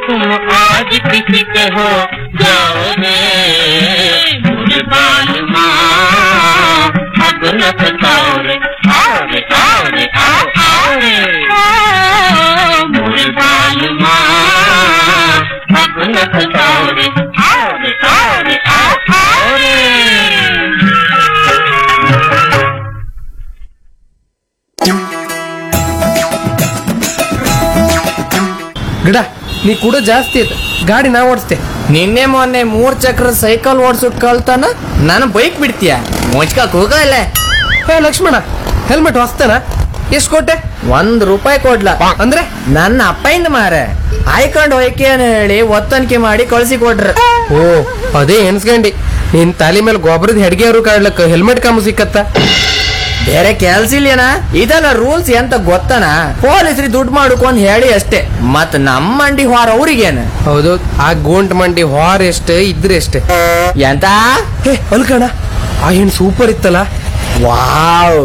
तुम आज किसी के हो जाओगे मुझे बालमा अब न सताओ रे आओ रे आओ रे आओ आओ रे मुझे बालमा अब न सताओ रे आओ रे आओ रे आओ आओ रे ಗಿಡ ನೀ ಕೂಡ ಜಾಸ್ತಿ ಐತೆ ಗಾಡಿ ನಾ ಓಡಿಸ್ತೆ ನಿನ್ನೆ ಮೊನ್ನೆ ಮೂರ್ ಚಕ್ರ ಸೈಕಲ್ ಓಡ್ಸುಟ್ ಕಳ್ತಾನ ನಾನು ಬೈಕ್ ಬಿಡ್ತೀಯ ಮುಚ್ಕಕ್ ಹೋಗಲ್ಲ ಹೇ ಲಕ್ಷ್ಮಣ ಹೆಲ್ಮೆಟ್ ಹೊಸ್ತೇನ ಎಷ್ಟು ಕೊಟ್ಟೆ ಒಂದ್ ರೂಪಾಯಿ ಕೊಡ್ಲ ಅಂದ್ರೆ ನನ್ನ ಅಪ್ಪಯಿಂದ ಮಾರೆ ಆಯ್ಕೊಂಡ್ ಹೋಯ್ಕೆ ಅಂತ ಹೇಳಿ ಒತ್ತನಿಕೆ ಮಾಡಿ ಕಳ್ಸಿ ಕೊಟ್ರ ಓ ಅದೇ ಎನ್ಸ್ಕಂಡಿ ನಿನ್ ತಾಲಿ ಮೇಲೆ ಗೊಬ್ಬರದ ಹೆಡ್ಗೆಯವರು ಕಾಡ್ಲಕ್ಕ ಹೆಲ್ಮೆಟ್ ಕಾಮು ಸಿಕ್ಕತ್ತ ಬೇರೆ ಕೆಲ್ಸ ಇಲ್ಲೇನ ಇದೆಲ್ಲ ರೂಲ್ಸ್ ಎಂತ ಗೊತ್ತನ ಪೊಲೀಸ್ರಿ ದುಡ್ಡು ಮಾಡ್ಕೊಂಡ್ ಹೇಳಿ ಅಷ್ಟೇ ಮತ್ ನಮ್ಮ ಮಂಡಿ ಹೊರ ಅವ್ರಿಗೇನ ಹೌದು ಆ ಗೋಂಟ್ ಮಂಡಿ ಹೊರ ಎಷ್ಟೇ ಇದ್ರೆ ಎಷ್ಟೇ ಎಂತ ಹೇ ಅಲ್ಕಣ ಆ ಹೆಣ್ ಸೂಪರ್ ಇತ್ತಲ್ಲ ವಾವ್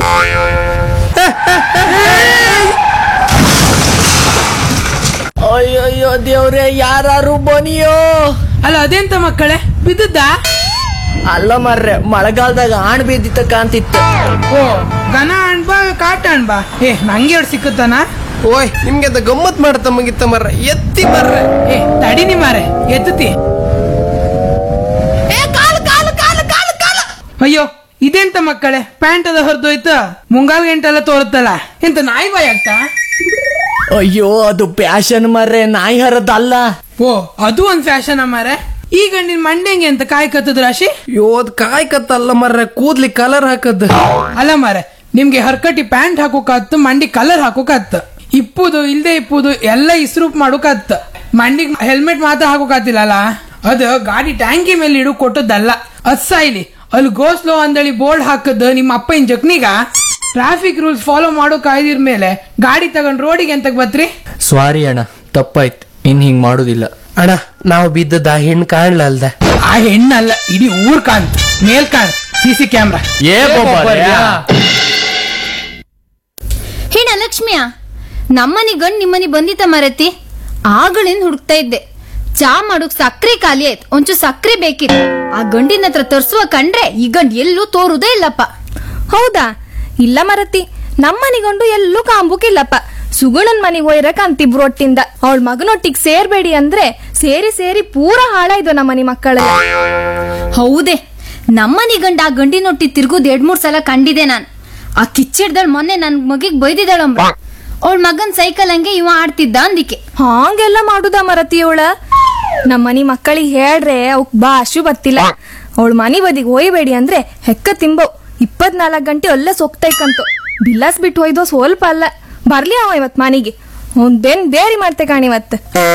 ಅಯ್ಯಯ್ಯೋ ದೇವ್ರೆ ಯಾರು ಬನಿಯೋ ಅಲ್ಲ ಅದೆಂತ ಮಕ್ಕಳೇ ಬಿದ್ದದ್ದಾ ಅಲ್ಲ ಮರ್ರೆ ಮಳೆಗಾಲದಾಗ ಆಣ್ ಬಿದ್ದಿತ್ತ ಕಾಂತಿತ್ತು ಓ ಗನ ಅಣ್ಬಾ ಕಾಟ ಅಣ್ಬಾ ಏ ನಂಗೆ ಎರಡು ಸಿಕ್ಕುತ್ತಾನ ಓಯ್ ನಿಮ್ಗೆ ಅಂತ ಗಮ್ಮತ್ ಮಾಡತ್ತ ಮುಗಿತ್ತ ಮರ್ರ ಎತ್ತಿ ಮರ್ರೆ ಏ ತಡಿನಿ ಮಾರೆ ಎತ್ತತಿ ಅಯ್ಯೋ ಇದೆಂತ ಮಕ್ಕಳೇ ಪ್ಯಾಂಟ್ ಅದ ಹೊರದೋಯ್ತು ಮುಂಗಾಲ್ ಗಂಟೆಲ್ಲ ತೋರುತ್ತಲ್ಲ ಎಂತ ನಾಯಿ ಬಾಯ್ ಆಗ್ತಾ ಅಯ್ಯೋ ಅದು ಪ್ಯಾಶನ್ ಮರ್ರೆ ನಾಯಿ ಹರದಲ್ಲ ಓ ಅದು ಒಂದ್ ಫ್ಯಾಷನ್ ಮಾರೆ ಈ ಗಂಡಿನ ಮಂಡೆಂಗೆ ಅಂತ ಕಾಯ್ ಕತ್ತದ ರಾಶಿ ಯೋದ್ ಕಾಯ್ ಕತ್ತಲ್ಲ ಮರ್ರೆ ಕೂದ್ಲಿ ಕಲರ್ ಹಾಕದ್ ಅಲ್ಲ ಮಾರೆ ನಿಮ್ಗೆ ಹರ್ಕಟಿ ಪ್ಯಾಂಟ್ ಹಾಕೋಕಾತ್ತು ಮಂಡಿ ಕಲರ್ ಹಾಕೋಕಾತ್ತು ಇಪ್ಪುದು ಇಲ್ದೆ ಇಪ್ಪುದು ಎಲ್ಲ ಇಸ್ರೂಪ್ ಮಾಡೋಕಾತ್ತು ಮಂಡಿಗ್ ಹೆಲ್ಮೆಟ್ ಮಾತ್ರ ಹಾಕೋಕಾತಿಲ್ಲಲ್ಲ ಅದು ಗಾಡಿ ಟ್ಯಾಂಕಿ ಮೇಲೆ ಇಡು ಕೊಟ್ಟದ್ದಲ್ಲ ಅದ್ ಸಾಯ್ಲಿ ಅಲ್ಲಿ ಗೋ ಸ್ಲೋ ಅಂದಳಿ ಬೋರ್ಡ್ ಹಾಕದ್ ನಿಮ್ಮ ಅಪ್ಪನ ಜಕ್ನಿಗ ಟ್ರಾಫಿಕ್ ರೂಲ್ಸ್ ಫಾಲೋ ಮಾಡೋ ಕಾಯ್ದಿರ್ ಮೇಲೆ ಗಾಡಿ ತಗೊಂಡ್ ರೋಡಿಗೆ ಎಂತಕ್ ಬತ್ರಿ ಸಾರಿ ಅಣ್ಣ ತಪ್ಪಾಯ್ತು ಇನ್ ಹಿಂಗ್ ಮಾಡುದಿಲ್ಲ ಅಣ್ಣ ನಾವು ಬಿದ್ದದ ಆ ಹೆಣ್ ಕಾಣ್ಲಲ್ದ ಆ ಹೆಣ್ಣಲ್ಲ ಇಡೀ ಊರ್ ಕಾಣ್ ಮೇಲ್ ಕಾಣ್ ಸಿ ಸಿ ಕ್ಯಾಮ್ರಾ ಏ ಹೇಣ ಲಕ್ಷ್ಮಿಯ ನಮ್ಮನಿ ಗಂಡ್ ನಿಮ್ಮನಿ ಬಂದಿತ್ತ ಮರತಿ ಆಗಳಿಂದ ಹುಡುಕ್ತಾ ಇದ್ದೆ ಚಾ ಮಾಡೋಕ್ ಸಕ್ರೆ ಖಾಲಿ ಆಯ್ತು ಒಂಚೂರು ಸಕ್ರೆ ಬೇಕಿತ್ತು ಆ ಗಂಡಿನ ಹತ್ರ ತರ್ಸುವ ಕಂಡ್ರೆ ಈ ಗಂಡ್ ಎಲ್ಲೂ ತೋರುದೇ ಇಲ್ಲಪ್ಪ ಹೌದಾ ಇಲ್ಲ ಮರತಿ ನಮ್ಮನಿಗೊಂಡು ಎಲ್ಲೂ ಕಾಂಬುಕಿಲ್ಲಪ್ಪ ಸುಗುಣನ್ ಮನಿಗ್ ಒಯ್ರಕ್ ಅಂತಿಬ್ರು ಒಟ್ಟಿಂದ ಅವಳ ಮಗನೊಟ್ಟಿಗ್ ಸೇರ್ಬೇಡಿ ಅಂದ್ರೆ ಸೇರಿ ಸೇರಿ ಪೂರ ಹಾಳಾಯ್ದು ನಮ್ಮನಿ ಮಕ್ಕಳೆಲ್ಲ ಹೌದೇ ನಮ್ಮನಿ ಗಂಡ ಆ ಗಂಡಿನೊಟ್ಟಿ ತಿರ್ಗುದ್ ಎರಡ್ ಮೂರ್ ಸಲ ಕಂಡಿದೆ ನಾನ್ ಆ ಕಿಚ್ಚಿಡ್ದಳ್ ಮೊನ್ನೆ ನನ್ ಮಗಿಗ್ ಬೈದಿದ್ದಾಳಂಬ್ರ ಅವಳ ಮಗನ್ ಸೈಕಲ್ ಹಂಗೆ ಇವ ಆಡ್ತಿದ್ದ ಅಂದಿಕೆ ಹಾಂಗೆಲ್ಲ ಮಾಡುದ ಮರತಿ ಅವಳ ನಮ್ಮನಿ ಮಕ್ಕಳಿಗೆ ಹೇಳ್ರೆ ಅವಕ್ ಭಾಷು ಬತ್ತಿಲ್ಲ ಅವಳ ಮನಿ ಬದಿಗ್ ಒಯ್ಬೇಡಿ ಅಂದ್ರೆ ಹೆಕ್ಕ ತಿಂಬವ್ ಇಪ್ಪತ್ನಾಲ್ಕು ಗಂಟೆ ಅಲ್ಲೇ ಸೊಕ್ತೈಕಂತು ಬಿಲ್ಲಾಸ್ ಬಿಟ್ಟು ಒಯ್ದೋ ಸ್ವಲ್ಪ ಅಲ್ಲ ಬರ್ಲಿ ಅವ ಇವತ್ ಮನಿಗೆ ಒಂದೇನ್ ಬೇರಿ ಮಾಡ್ತೆ ಕಾಣಿವತ್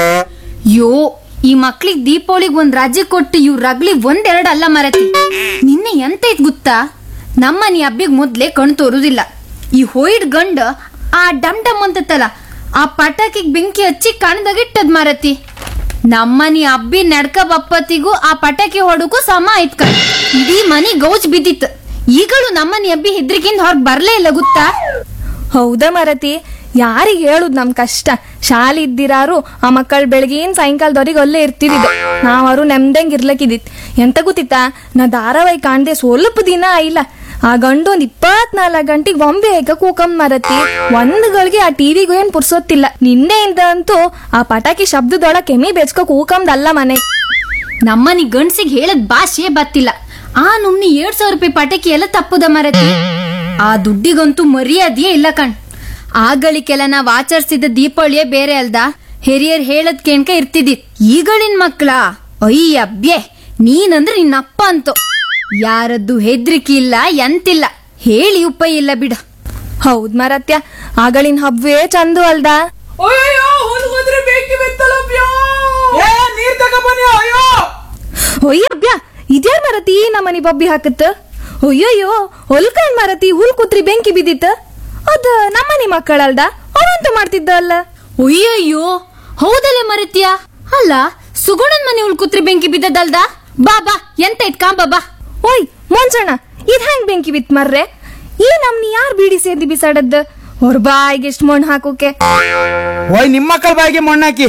ಯೋ ಈ ಮಕ್ಳಿಗ್ ದೀಪಾವಳಿಗ್ ಒಂದ್ ರಾಜ್ಯ ಕೊಟ್ಟು ಇವ್ ರಗ್ಲಿ ಒಂದೆರಡ್ ಅಲ್ಲ ಮರತಿ ನಿನ್ನೆ ಎಂತ ಐತ್ ಗೊತ್ತಾ ನಮ್ಮನಿ ಹಬ್ಬಿಗ್ ಮೊದ್ಲೇ ಕಣ್ ತೋರುದಿಲ್ಲ ಈ ಹೋಯ್ಡ್ ಗಂಡ ಆ ಡಮ್ ಡಮ್ ಅಂತತ್ತಲ್ಲ ಆ ಪಟಾಕಿಗ್ ಬೆಂಕಿ ಹಚ್ಚಿ ಕಣ್ದಾಗ ಇಟ್ಟದ್ ಮರತಿ ನಮ್ಮನಿ ಹಬ್ಬಿ ನಡ್ಕ ಬಪ್ಪತ್ತಿಗೂ ಆ ಪಟಾಕಿ ಹೊಡಕ್ಕೂ ಸಮ ಆಯ್ತ್ ಕಣ್ ಇಡೀ ಮನಿ ಗೌಜ್ ಬಿದ್ದಿತ್ತು ಈಗಲೂ ನಮ್ಮನಿ ಹಬ್ಬಿ ಹೆದ್ರಿಕಿಂದ ಹೊರಗ್ ಬರ್ಲೇ ಇಲ್ಲ ಗೊತ್ತಾ ಹೌದಾ ಮರತಿ ಯಾರಿಗೆ ಹೇಳುದ್ ನಮ್ ಕಷ್ಟ ಶಾಲೆ ಇದ್ದಿರಾರು ಆ ಮಕ್ಕಳು ಬೆಳಗಿನ ಸಾಯಂಕಾಲದವ್ರಿಗೆ ಅಲ್ಲೇ ಇರ್ತಿದ್ದಿದ್ದು ನಾವರು ನೆಮ್ದಂಗ್ ಇರ್ಲಕ್ಕಿದ್ದಿತ್ ಎಂತ ಗೊತ್ತಿತ್ತಾ ನಾ ಧಾರಾವಾಹಿ ಕಾಣ್ದೆ ಸ್ವಲ್ಪ ದಿನ ಆಯಿಲ್ಲ ಆ ಗಂಡು ಒಂದ್ ಇಪ್ಪತ್ನಾಲ್ಕು ಗಂಟೆಗೆ ಬೊಂಬೆ ಹೇಗ ಕೂಕಂಬ್ ಮರತಿ ಒಂದ್ ಗಳಿಗೆ ಆ ಟಿವಿಗೂ ಏನ್ ಪುರ್ಸೊತ್ತಿಲ್ಲ ನಿನ್ನೆಯಿಂದ ಅಂತೂ ಆ ಪಟಾಕಿ ಶಬ್ದದೊಳ ಕೆಮಿ ಬೆಚ್ಕೋ ಕೂಕಂದಲ್ಲ ಮನೆ ನಮ್ಮನಿ ಗಂಡ್ಸಿಗೆ ಹೇಳದ್ ಭಾಷೆ ಬತ್ತಿಲ್ಲ ಆ ನುಮ್ನಿ ಎರಡ್ ಸಾವಿರ ರೂಪಾಯಿ ಪಟಾಕಿ ಎಲ್ಲ ತಪ್ಪುದ ಮರತಿ ಆ ದುಡ್ಡಿಗಂತೂ ಮರ್ಯಾದೆಯೇ ಇಲ್ಲ ಕಣ್ ಆಗಳಿಗೆಲ್ಲ ನಾವ್ ಆಚರಿಸಿದ ದೀಪಾವಳಿಯೇ ಬೇರೆ ಅಲ್ದ ಹಿರಿಯರ್ ಹೇಳದ್ ಕೇಣ್ಕ ಇರ್ತಿದ್ದಿ ಈಗಳಿನ್ ಮಕ್ಳ ಅಯ್ಯಬ್ಯೆ ನೀನಂದ್ರೆ ನಿನ್ನಪ್ಪ ಅಂತೋ ಯಾರದ್ದು ಹೆದ್ರಿಕೆ ಇಲ್ಲ ಎಂತಿಲ್ಲ ಹೇಳಿ ಉಪಾಯ ಇಲ್ಲ ಬಿಡ ಹೌದ್ ಮರತ್ಯ ಆಗಳಿನ ಹಬ್ಬವೇ ಚಂದು ಅಲ್ದಾ ಅಯ್ಯೋ ಹುಲ್ಗೋದ್ರೆ ಬೆಂಕಿ ಬೆತ್ತಲಪ್ಯೋ ಏ ನೀರ್ ತಗೊಬನ್ನಿ ಅಯ್ಯೋ ಒಯ್ಯಬ್ಯ ಇದ್ಯಾರ ಮರತಿ ನಮ್ಮನಿ ಬಬ್ಬಿ ಹಾಕತ್ತ ಅಯ್ಯಯ್ಯೋ ಹೊಲ್ಕಂಡ್ ಮರತಿ ಹುಲ್ ಕುತ್ರಿ ಬೆಂಕಿ ಬಿದ್ದಿತ್ತ ಅದ ನಮ್ಮನಿ ಮಕ್ಕಳಲ್ದ ಅವಂತ ಮಾಡ್ತಿದ್ದ ಅಲ್ಲ ಅಯ್ಯಯ್ಯೋ ಹೌದಲ್ಲ ಮರತ್ಯ ಅಲ್ಲ ಸುಗುಣನ್ ಮನೆ ಉಳ್ಕುತ್ರಿ ಬೆಂಕಿ ಬಿದ್ದದಲ್ದ ಬಾ ಬಾ ಎಂತ ಇತ್ ಕಾಂಬ ಬಾ ಓಯ್ ಮೊಂಚಣ್ಣ ಇದ್ ಹೆಂಗ್ ಬೆಂಕಿ ಬಿತ್ ಮರ್ರೆ ಈ ನಮ್ನಿ ಯಾರ್ ಬೀಡಿ ಸೇದಿ ಬಿಸಾಡದ್ದ ಅವ್ರ ಬಾಯಿಗೆ ಎಷ್ಟ್ ಮಣ್ಣು ಹಾಕೋಕೆ ಓಯ್ ನಿಮ್ಮ ಮಕ್ಕಳ ಬಾಯಿಗೆ ಮಣ್ಣಾಕಿ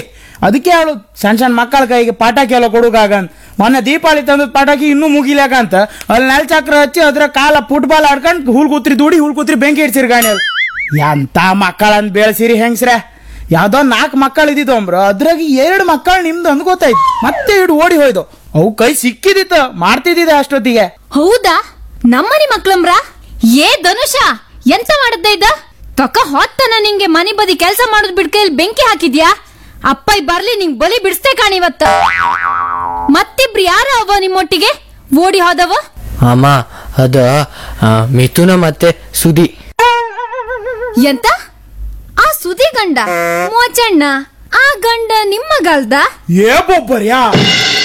ಅದಕ್ಕೆ ಹೇಳು ಸಣ್ಣ ಸಣ್ಣ ಮಕ್ಕಳ ಕೈಗೆ ಪಟಾಕಿ ಎಲ್ಲ ಕೊಡುಗಾಗಂತ ಮೊನ್ನೆ ದೀಪಾವಳಿ ತಂದದ ಪಟಾಕಿ ಇನ್ನೂ ಮುಗಿಲಾಕ ಅಂತ ಅಲ್ಲಿ ನೆಲ ಚಕ್ರ ಹಚ್ಚಿ ಅದ್ರ ಕಾಲ ಫುಟ್ಬಾಲ್ ಆಡ್ಕೊಂಡು ಹುಲ್ ಕೂತ್ರಿ ದುಡಿ ಹುಲ್ ಕೂತ್ರಿ ಬೆಂಕಿ ಇಡ್ಸಿರಿ ಗಾಣಿ ಎಂತ ಮಕ್ಕಳನ್ನ ಬೆಳೆಸಿರಿ ಹೆಂಗ್ಸ್ರೆ ಯಾವ್ದೋ ನಾಲ್ಕು ಮಕ್ಕಳು ಇದ್ದಿದ್ದು ಅಂಬ್ರ ಅದ್ರಾಗ ಎರಡು ಮಕ್ಕಳು ನಿಮ್ದು ಅಂದ್ ಗೊತ್ತಾಯ್ತು ಮತ್ತೆ ಇಡು ಓಡಿ ಹೋಯ್ದು ಅವು ಕೈ ಸಿಕ್ಕಿದಿತ್ತು ಮಾಡ್ತಿದ್ದಿದೆ ಅಷ್ಟೊತ್ತಿಗೆ ಹೌದಾ ನಮ್ಮನಿ ಮಕ್ಳಂಬ್ರ ಏ ಧನುಷ ಎಂತ ಮಾಡದ್ದ ಇದ್ದ ತಕ ಹೊತ್ತನ ನಿಂಗೆ ಮನೆ ಬದಿ ಕೆಲಸ ಮಾಡೋದ್ ಬಿಡ್ಕೈಲಿ ಬೆಂಕಿ ಹಾಕಿದ್ಯಾ ಅಪ್ಪ ಈ ಬರ್ಲಿ ನಿಂಗ್ ಬಲಿ ಬಿಡಿಸ್ತೇ ಕಾಣಿವತ್ತ ಮತ್ತಿಬ್ರು ಯಾರ ಅವ ನಿಮ್ಮೊಟ್ಟಿಗೆ ಓಡಿ ಹೋದವ ಅಮ್ಮ ಅದ ಆ, ಮಿಥುನ ಮತ್ತೆ ಸುದಿ ಎಂತ ಆ ಸುದಿ ಗಂಡ ಮೋಚಣ್ಣ ಆ ಗಂಡ ನಿಮ್ಮ ಗಲ್ದ ಏ ಬೊಬ್ಬರ್ಯಾ